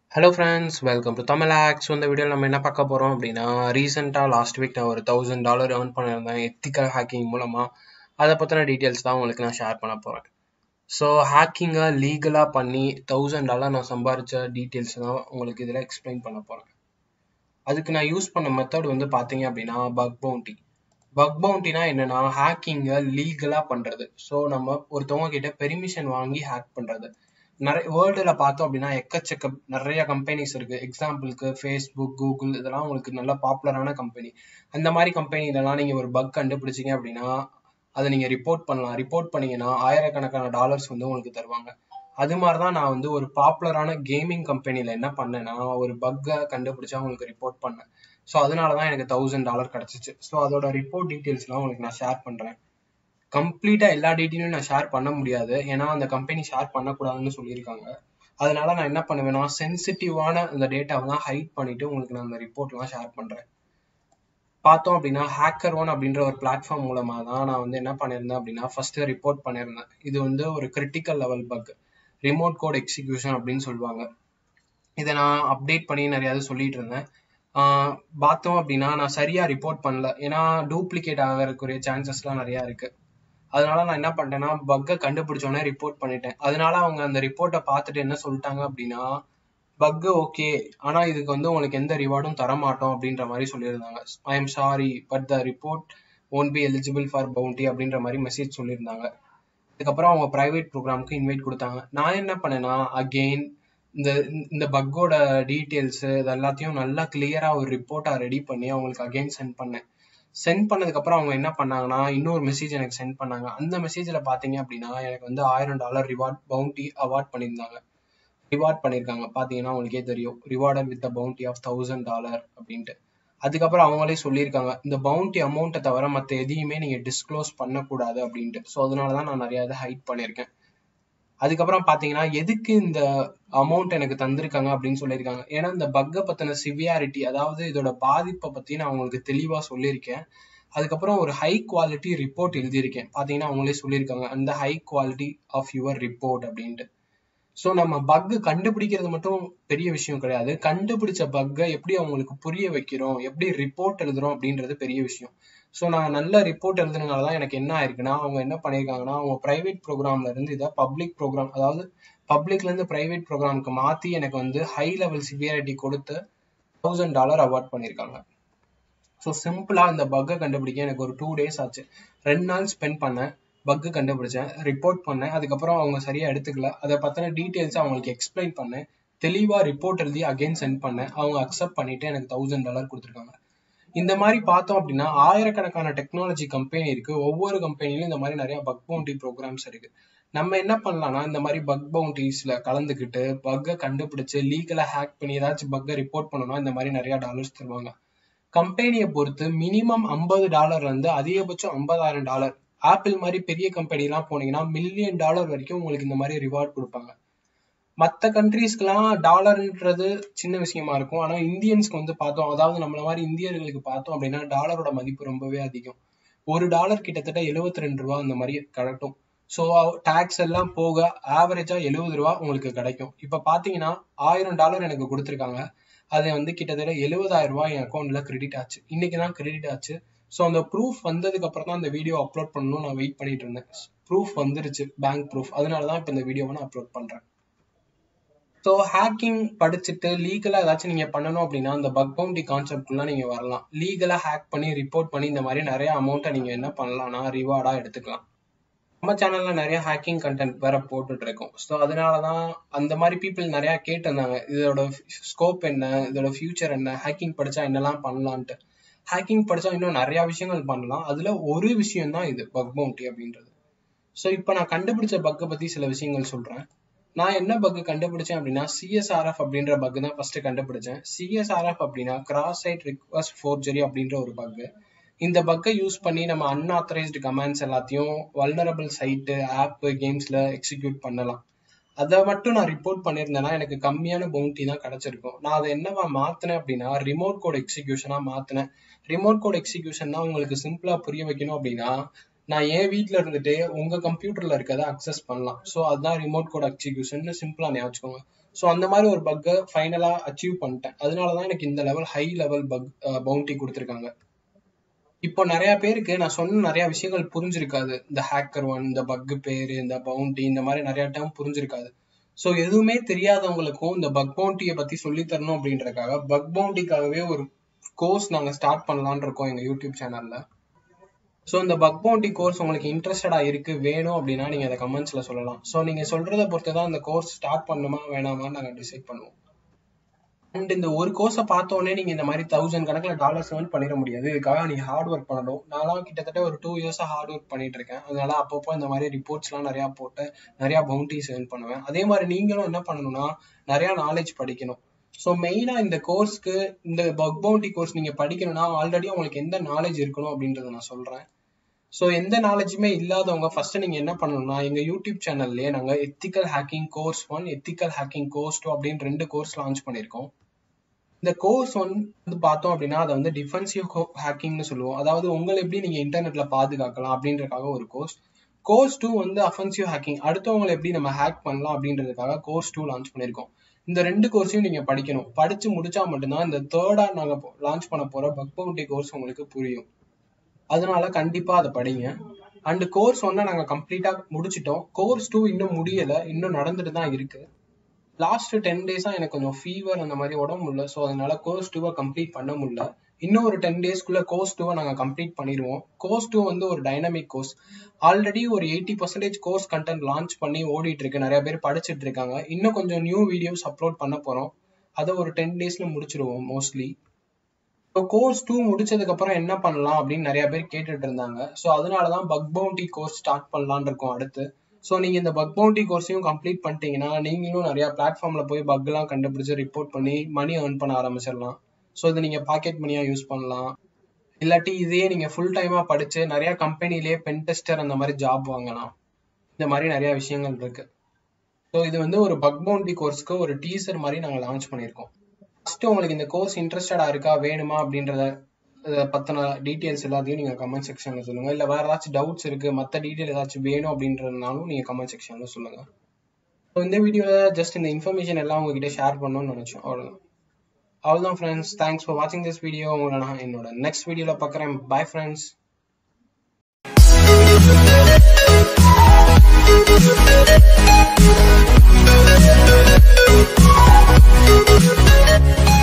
Hello friends welcome to Tamil hacks இந்த வீடியோவில் நம்ம என்ன பார்க்க போகிறோம் அப்படின்னா ரீசெண்டாக லாஸ்ட் வீக் நான் ஒரு தௌசண்ட் டாலர் ஏர்ன் பண்ணியிருந்தேன் எத்திக்கல் ஹேக்கிங் மூலமாக அதை பற்றின டீட்டெயில்ஸ் தான் உங்களுக்கு நான் ஷேர் பண்ண போகிறேன் ஸோ ஹேக்கிங்கை லீகலாக பண்ணி தௌசண்ட் டாலர் நான் சம்பாரித்த டீட்டெயில்ஸ் தான் உங்களுக்கு இதில் எக்ஸ்பிளைன் பண்ண போகிறேன் அதுக்கு நான் யூஸ் பண்ண மெத்தட் வந்து பார்த்தீங்க அப்படின்னா பக் பவுண்டி பக் பவுண்டினா என்னன்னா ஹேக்கிங்கை லீகலாக பண்ணுறது ஸோ நம்ம ஒருத்தவங்க கிட்ட பெர்மிஷன் வாங்கி ஹேக் பண்ணுறது நிறைய வேர்ல்டில் பார்த்தோம் அப்படின்னா எக்கச்சக்க நிறைய கம்பெனிஸ் இருக்கு எக்ஸாம்பிளுக்கு ஃபேஸ்புக் கூகுள் இதெல்லாம் உங்களுக்கு நல்ல பாப்புலரான கம்பெனி அந்த மாதிரி கம்பெனிலலாம் நீங்கள் ஒரு பக் கண்டுபிடிச்சிங்க அப்படின்னா அதை நீங்கள் ரிப்போர்ட் பண்ணலாம் ரிப்போர்ட் பண்ணீங்கன்னா ஆயிரக்கணக்கான டாலர்ஸ் வந்து உங்களுக்கு தருவாங்க அது மாதிரி தான் நான் வந்து ஒரு பாப்புலரான கேமிங் கம்பெனியில் என்ன பண்ணேன்னா ஒரு பக்கை கண்டுபிடிச்சா உங்களுக்கு ரிப்போர்ட் பண்ணேன் ஸோ அதனால தான் எனக்கு தௌசண்ட் டாலர் கிடச்சிச்சு ஸோ அதோட ரிப்போர்ட் டீட்டெயில்ஸ்லாம் உங்களுக்கு நான் ஷேர் பண்ணுறேன் கம்ப்ளீட்டாக எல்லா டீட்டெயிலும் நான் ஷேர் பண்ண முடியாது ஏன்னா அந்த கம்பெனி ஷேர் பண்ணக்கூடாதுன்னு சொல்லியிருக்காங்க அதனால நான் என்ன பண்ணுவேன்னா சென்சிட்டிவான அந்த டேட்டாவெல்லாம் ஹைட் பண்ணிட்டு உங்களுக்கு நான் அந்த ரிப்போர்ட்லாம் ஷேர் பண்ணுறேன் பார்த்தோம் அப்படின்னா ஹேக்கர் ஒன் அப்படின்ற ஒரு பிளாட்ஃபார்ம் மூலமாக தான் நான் வந்து என்ன பண்ணியிருந்தேன் அப்படின்னா ஃபர்ஸ்ட் ரிப்போர்ட் பண்ணியிருந்தேன் இது வந்து ஒரு critical level bug remote code execution அப்படின்னு சொல்லுவாங்க இதை நான் அப்டேட் பண்ணி நிறையாவது சொல்லிட்டு இருந்தேன் பார்த்தோம் அப்படின்னா நான் சரியா ரிப்போர்ட் பண்ணல ஏன்னா டூப்ளிகேட் ஆகிறதுக்குரிய சான்சஸ்லாம் நிறையா இருக்கு அதனால நான் என்ன பண்ணிட்டேன்னா பக்கை கண்டுபிடிச்சோடனே ரிப்போர்ட் பண்ணிட்டேன் அதனால அவங்க அந்த ரிப்போர்ட்டை பார்த்துட்டு என்ன சொல்லிட்டாங்க அப்படின்னா பக்கு ஓகே ஆனா இதுக்கு வந்து உங்களுக்கு எந்த ரிவார்டும் தர மாட்டோம் அப்படின்ற மாதிரி சொல்லியிருந்தாங்க I am sorry but the report won't be eligible for bounty அப்படின்ற மாதிரி மெசேஜ் சொல்லியிருந்தாங்க அதுக்கப்புறம் அவங்க ப்ரைவேட் ப்ரோக்ராமுக்கு இன்வைட் கொடுத்தாங்க நான் என்ன பண்ணேன்னா அகெயின் இந்த இந்த பக்கோட டீட்டெயில்ஸ் இது எல்லாத்தையும் நல்லா கிளியரா ஒரு ரிப்போர்ட்டா ரெடி பண்ணி அவங்களுக்கு அகெயின் சென்ட் பண்ணேன் சென்ட் பண்ணதுக்கு அப்புறம் அவங்க என்ன பண்ணாங்கன்னா இன்னொரு மெசேஜ் எனக்கு சென்ட் பண்ணாங்க அந்த மெசேஜ்ல பாத்தீங்க அப்படின்னா எனக்கு வந்து ஆயிரம் டாலர் ரிவார்ட் பவுண்டி அவார்ட் பண்ணியிருந்தாங்க ரிவார்ட் பண்ணியிருக்காங்க பாத்தீங்கன்னா உங்களுக்கே தெரியும் rewarded with bounty of thousand dollar அப்படின்ட்டு அதுக்கப்புறம் அவங்களே சொல்லியிருக்காங்க இந்த பவுண்டி அமௌண்ட்டை தவிர மற்ற எதையுமே நீங்க டிஸ்க்ளோஸ் பண்ணக்கூடாது அப்படின்ட்டு ஸோ அதனாலதான் நான் நிறைய இதை ஹைட் பண்ணியிருக்கேன் அதுக்கப்புறம் பாத்தீங்கன்னா எதுக்கு இந்த அமௌண்ட் எனக்கு தந்திருக்காங்க அப்படின்னு சொல்லியிருக்காங்க ஏன்னா இந்த பக்கை பத்தின சிவியாரிட்டி அதாவது இதோட பாதிப்பை பத்தி நான் உங்களுக்கு தெளிவா சொல்லியிருக்கேன் அதுக்கப்புறம் ஒரு ஹை குவாலிட்டி ரிப்போர்ட் எழுதியிருக்கேன் பாத்தீங்கன்னா அவங்களே சொல்லியிருக்காங்க அந்த high quality of your report அப்படின்ட்டு ஸோ நம்ம பக்கு கண்டுபிடிக்கிறது மட்டும் பெரிய விஷயம் கிடையாது கண்டுபிடிச்ச பக்கை எப்படி அவங்களுக்கு புரிய வைக்கிறோம் எப்படி ரிப்போர்ட் எழுதுறோம் அப்படின்றது பெரிய விஷயம் ஸோ நான் நல்ல ரிப்போர்ட் எழுதுனதுனால தான் எனக்கு என்ன ஆயிருக்குன்னா அவங்க என்ன பண்ணியிருக்காங்கன்னா அவங்க ப்ரைவேட் ப்ரோக்ராம்ல இருந்து இதை பப்ளிக் ப்ரோக்ராம் அதாவது பப்ளிக்ல இருந்து ப்ரைவேட் ப்ரோக்ராமுக்கு மாத்தி எனக்கு வந்து ஹை லெவல் சிவியாரிட்டி கொடுத்து தௌசண்ட் டாலர் அவார்ட் பண்ணியிருக்காங்க ஸோ சிம்பிளா இந்த பக்கை கண்டுபிடிக்க எனக்கு ஒரு டூ டேஸ் ஆச்சு ரெண்டு நாள் ஸ்பெண்ட் பண்ணேன் பக்கு கண்டுபிடிச்சேன் ரிப்போர்ட் பண்ணேன் அதுக்கப்புறம் அவங்க சரியா எடுத்துக்கல அதை பத்தின டீட்டெயில்ஸ் அவங்களுக்கு எக்ஸ்பிளைன் பண்ணேன் தெளிவா ரிப்போர்ட் எழுதி அகைன் சென்ட் பண்ணேன் அவங்க அக்செப்ட் பண்ணிட்டு எனக்கு தௌசண்ட் டாலர் கொடுத்துருக்காங்க இந்த மாதிரி பார்த்தோம் அப்படின்னா ஆயிரக்கணக்கான டெக்னாலஜி கம்பெனி இருக்கு ஒவ்வொரு கம்பெனிலும் இந்த மாதிரி நிறைய பக் பவுண்டி ப்ரோக்ராம்ஸ் இருக்கு நம்ம என்ன பண்ணலாம்னா இந்த மாதிரி பக் பவுண்டிஸ்ல கலந்துக்கிட்டு பக்கை கண்டுபிடிச்சு லீகலா ஹேக் பண்ணி ஏதாச்சும் பக்கை ரிப்போர்ட் பண்ணணும் இந்த மாதிரி நிறைய டாலர்ஸ் தருவாங்க கம்பெனியை பொறுத்து மினிமம் ஐம்பது டாலர்ல இருந்து அதிகபட்சம் ஐம்பதாயிரம் டாலர் ஆப்பிள் மாதிரி பெரிய கம்பெனி எல்லாம் போனீங்கன்னா மில்லியன் டாலர் வரைக்கும் உங்களுக்கு இந்த மாதிரி ரிவார்ட் கொடுப்பாங்க மற்ற கண்ட்ரீஸ்க்குலாம் டாலர்ன்றது சின்ன விஷயமா இருக்கும் ஆனா இந்தியன்ஸ்க்கு வந்து பார்த்தோம் அதாவது நம்மள மாதிரி இந்தியர்களுக்கு பார்த்தோம் அப்படின்னா டாலரோட மதிப்பு ரொம்பவே அதிகம் ஒரு டாலர் கிட்டத்தட்ட எழுபத்தி ரெண்டு ரூபா அந்த மாதிரி கிடைக்கும் ஸோ டாக்ஸ் எல்லாம் போக ஆவரேஜா எழுபது ரூபா உங்களுக்கு கிடைக்கும் இப்ப பாத்தீங்கன்னா ஆயிரம் டாலர் எனக்கு கொடுத்துருக்காங்க அது வந்து கிட்டத்தட்ட எழுபதாயிரம் ரூபாய் என் அக்கௌண்ட்ல கிரெடிட் ஆச்சு இன்னைக்கு தான் கிரெடிட் ஆச்சு ஸோ அந்த ப்ரூஃப் வந்ததுக்கு அப்புறம் தான் அந்த வீடியோ அப்லோட் பண்ணணும் நான் வெயிட் பண்ணிட்டு இருந்தேன் ப்ரூஃப் வந்துருச்சு பேங்க் ப்ரூஃப் அதனால தான் இப்போ இந்த வீடியோவை நான் அப்லோட் பண்றேன் ஸோ ஹேக்கிங் படிச்சுட்டு லீகலாக ஏதாச்சும் நீங்க பண்ணணும் அப்படின்னா அந்த பக் பவுண்டி கான்செப்ட்லாம் நீங்க வரலாம் லீகலா ஹேக் பண்ணி ரிப்போர்ட் பண்ணி இந்த மாதிரி நிறைய அமௌண்ட்டை நீங்க என்ன பண்ணலாம்னா ரிவார்டா எடுத்துக்கலாம் நம்ம சேனல்ல நிறைய ஹேக்கிங் கண்டென்ட் வேற போட்டுட்டு இருக்கோம் ஸோ அதனாலதான் அந்த மாதிரி பீப்புள் நிறைய கேட்டிருந்தாங்க இதோட ஸ்கோப் என்ன இதோட ஃபியூச்சர் என்ன ஹேக்கிங் படிச்சா என்னெல்லாம் பண்ணலான்ட்டு ஹேக்கிங் படிச்சா இன்னும் நிறைய விஷயங்கள் பண்ணலாம் அதுல ஒரு விஷயம் தான் இது பக் பவுண்டி அப்படின்றது ஸோ இப்போ நான் கண்டுபிடிச்ச பக்கை பத்தி சில விஷயங்கள் சொல்றேன் நான் என்ன பக் கண்டுபிடிச்சேன் அப்படின்னா சிஎஸ்ஆர்எஃப் அப்படின்ற பக் தான் ஃபர்ஸ்ட் கண்டுபிடிச்சேன் சிஎஸ்ஆர்எஃப் அப்படின்னா கிராஸ் சைட் ரிக்வஸ்ட் ஃபோர்ஜரி அப்படின்ற ஒரு பக் இந்த பக்கை யூஸ் பண்ணி நம்ம அன்ஆத்தரைஸ்டு கமெண்ட்ஸ் எல்லாத்தையும் வல்னரபிள் சைட்டு ஆப் கேம்ஸ்ல எக்ஸிக்யூட் பண்ணலாம் அதை மட்டும் நான் ரிப்போர்ட் பண்ணியிருந்தேன்னா எனக்கு கம்மியான பவுண்டி தான் கிடைச்சிருக்கும் நான் அதை என்னவா மாத்தினேன் அப்படின்னா ரிமோட் கோட் எக்ஸிக்யூஷனா மாத்தினேன் ரிமோட் கோட் எக்ஸிக்யூஷன் தான் உங்களுக்கு சிம்பிளா புரிய வைக்கணும் அப்படின்னா நான் என் வீட்ல இருந்துட்டு உங்க கம்ப்யூட்டர்ல இருக்கதை அக்சஸ் பண்ணலாம் ஸோ அதுதான் ரிமோட் கோட் எக்ஸிக்யூஷன் சிம்பிளா ஞாபகம் ஸோ அந்த மாதிரி ஒரு பக்கை ஃபைனலாக அச்சீவ் பண்ணிட்டேன் அதனால தான் எனக்கு இந்த level high level bug bounty கொடுத்துருக்காங்க இப்போ நிறைய பேருக்கு நான் சொன்ன நிறைய விஷயங்கள் புரிஞ்சிருக்காது இந்த ஹேக்கர் ஒன் இந்த பக் பேரு இந்த பவுண்டி இந்த மாதிரி நிறைய டைம் புரிஞ்சிருக்காது ஸோ எதுவுமே தெரியாதவங்களுக்கும் இந்த பக் பவுண்டியை பத்தி சொல்லி தரணும் அப்படின்றதுக்காக பக் பவுண்டிக்காகவே ஒரு கோர்ஸ் நாங்கள் ஸ்டார்ட் பண்ணலான் இருக்கோம் எங்க யூடியூப் சேனல்ல ஸோ இந்த பக் பவுண்டி கோர்ஸ் உங்களுக்கு இன்ட்ரெஸ்டடா இருக்கு வேணும் அப்படின்னா நீங்க அதை கமெண்ட்ஸ்ல சொல்லலாம் ஸோ நீங்க சொல்றதை பொறுத்து தான் இந்த கோர்ஸ் ஸ்டார்ட் பண்ணுமா வேணாமான்னு நாங்கள் டிசைட் பண்ணுவோம் அண்ட் இந்த ஒரு கோர்ஸை பார்த்தோன்னே நீங்க இந்த மாதிரி தௌசண்ட் கணக்கில் டாலர்ஸ் ஏர்ன் பண்ணிட முடியாது இதுக்காக நீங்க ஹார்ட் ஒர்க் பண்ணணும் நான்லாம் கிட்டத்தட்ட ஒரு டூ இயர்ஸா ஹார்ட் ஒர்க் பண்ணிட்டு இருக்கேன் அதனால அப்பப்போ இந்த மாதிரி ரிப்போர்ட்ஸ்லாம் நிறைய போட்டு நிறைய பவுண்டிஸ் ஏர்ன் பண்ணுவேன் அதே மாதிரி நீங்களும் என்ன பண்ணணும்னா நிறைய நாலேஜ் படிக்கணும் ஸோ மெயினா இந்த கோர்ஸ்க்கு இந்த பக் பவுண்டி கோர்ஸ் நீங்க படிக்கணும்னா ஆல்ரெடி உங்களுக்கு எந்த நாலேஜ் இருக்கணும் அப்படின்றத நான் சொல்றேன் ஸோ எந்த நாலேஜுமே இல்லாதவங்க ஃபர்ஸ்ட் நீங்க என்ன பண்ணணும்னா எங்க யூடியூப் சேனல்லே நாங்க ethical hacking course one ethical hacking course two அப்படின்னு ரெண்டு கோர்ஸ் லான்ச் பண்ணியிருக்கோம் இந்த கோர்ஸ் ஒன் வந்து பார்த்தோம் அப்படின்னா அதை வந்து டிஃபென்சிவ் ஹேக்கிங்னு சொல்லுவோம் அதாவது உங்களை எப்படி நீங்க இன்டர்நெட்ல பாதுகாக்கலாம் அப்படின்றதுக்காக ஒரு கோர்ஸ் கோர்ஸ் டூ வந்து அஃபென்சிவ் ஹேக்கிங் அடுத்தவங்களை எப்படி நம்ம ஹேக் பண்ணலாம் அப்படின்றதுக்காக கோர்ஸ் டூ லான்ச் பண்ணியிருக்கோம் இந்த ரெண்டு கோர்ஸையும் நீங்க படிக்கணும் படிச்சு முடிச்சா மட்டும்தான் இந்த தேர்டா நாங்க லான்ச் பண்ண போற பக் பவுண்டி கோர்ஸ் உங்களுக்கு புரியும் அதனால கண்டிப்பா அதை படிங்க அண்ட் கோர்ஸ் ஒன்னா நாங்க கம்ப்ளீட்டா முடிச்சிட்டோம் கோர்ஸ் டூ இன்னும் முடியல இன்னும் நடந்துட்டு தான் இருக்கு லாஸ்ட் டென் டேஸா எனக்கு கொஞ்சம் ஃபீவர் அந்த மாதிரி உடம்பு முடியல ஸோ அதனால கோர்ஸ் டூவை கம்ப்ளீட் பண்ண முடியல இன்னும் ஒரு டென் டேஸ்க்குள்ள கோர்ஸ் டூவை நாங்கள் கம்ப்ளீட் பண்ணிடுவோம் கோர்ஸ் டூ வந்து ஒரு டைனமிக் கோர்ஸ் ஆல்ரெடி ஒரு eighty percentage course content launch பண்ணி ஓடிட்டு இருக்கு நிறைய பேர் படிச்சுட்டு இருக்காங்க இன்னும் கொஞ்சம் நியூ வீடியோஸ் அப்லோட் பண்ண போறோம் அதை ஒரு டென் டேஸ்ல முடிச்சிருவோம் மோஸ்ட்லி இப்போ கோர்ஸ் டூ முடிச்சதுக்கு அப்புறம் என்ன பண்ணலாம் அப்படின்னு நிறைய பேர் கேட்டுட்டு இருந்தாங்க ஸோ அதனாலதான் பக் பவுண்டி கோர்ஸ் ஸ்டார்ட் பண்ணலான் இருக்கோம் அடுத்து ஸோ நீங்க இந்த பக் பவுண்டி கோர்ஸையும் கம்ப்ளீட் பண்ணிட்டீங்கன்னா நீங்களும் நிறைய பிளாட்ஃபார்ம்ல போய் பக்லாம் கண்டுபிடிச்சு ரிப்போர்ட் பண்ணி மணி ஏர்ன் பண்ண ஆரம்பிச்சிடலாம் ஸோ இது நீங்க பாக்கெட் மணியா யூஸ் பண்ணலாம் இல்லாட்டி இதையே நீங்க ஃபுல் டைமா படிச்சு நிறைய கம்பெனிலேயே பென் டெஸ்டர் அந்த மாதிரி ஜாப் வாங்கலாம் இந்த மாதிரி நிறைய விஷயங்கள் இருக்கு ஸோ இது வந்து ஒரு பக் பவுண்டி கோர்ஸ்க்கு ஒரு டீசர் மாதிரி நாங்கள் லான்ச் பண்ணியிருக்கோம் ஃபர்ஸ்ட் உங்களுக்கு இந்த கோர்ஸ் இன்ட்ரெஸ்டடா இருக்கா வேணுமா அப்படின்றத பத்தின டீட்டெயில்ஸ் எல்லாத்தையும் நீங்க கமெண்ட் செக்ஷன்ல சொல்லுங்க இல்ல வேற ஏதாச்சும் டவுட்ஸ் இருக்கு மத்த டீட்டெயில் ஏதாச்சும் வேணும் அப்படின்றதுனாலும் நீங்க கமெண்ட் செக்ஷன்ல சொல்லுங்க ஸோ இந்த வீடியோல ஜஸ்ட் இந்த இன்ஃபர்மேஷன் எல்லாம் உங்ககிட்ட ஷேர் பண்ணணும்னு நினைச்சோம் அவ்வளவுதான் அவ்வளோதான் ஃப்ரெண்ட்ஸ் தேங்க்ஸ் ஃபார் வாட்சிங் திஸ் வீடியோ உங்களை நான் என்னோட நெக்ஸ்ட் வீடியோல பார்க்குறேன் பை ஃப்ரெண்ட்ஸ் Thank you.